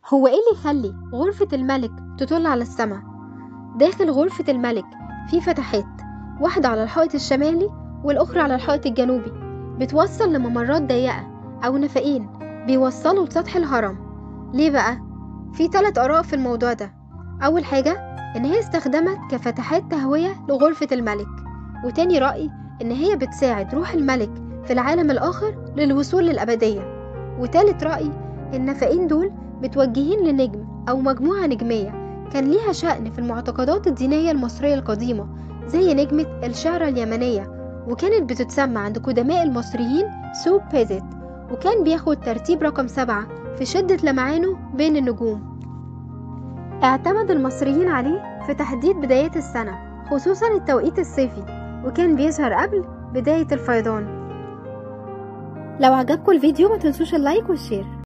هو ايه اللي يخلي غرفة الملك تطل على السما داخل غرفة الملك في فتحات واحدة على الحائط الشمالي والأخرى على الحائط الجنوبي بتوصل لممرات ضيقة أو نفقين بيوصلوا لسطح الهرم ليه بقى؟ في تلات آراء في الموضوع ده أول حاجة إن هي استخدمت كفتحات تهوية لغرفة الملك وتاني رأي إن هي بتساعد روح الملك في العالم الآخر للوصول للأبدية وتالت رأي النفقين دول متوجهين لنجم أو مجموعة نجمية كان ليها شأن في المعتقدات الدينية المصرية القديمة زي نجمة الشعرة اليمنية وكانت بتتسمى عند قدماء المصريين سوب بيزيت وكان بياخد ترتيب رقم سبعة في شدة لمعانه بين النجوم اعتمد المصريين عليه في تحديد بدايات السنة خصوصا التوقيت الصيفي وكان بيظهر قبل بداية الفيضان لو عجبكم الفيديو ما تنسوش اللايك والشير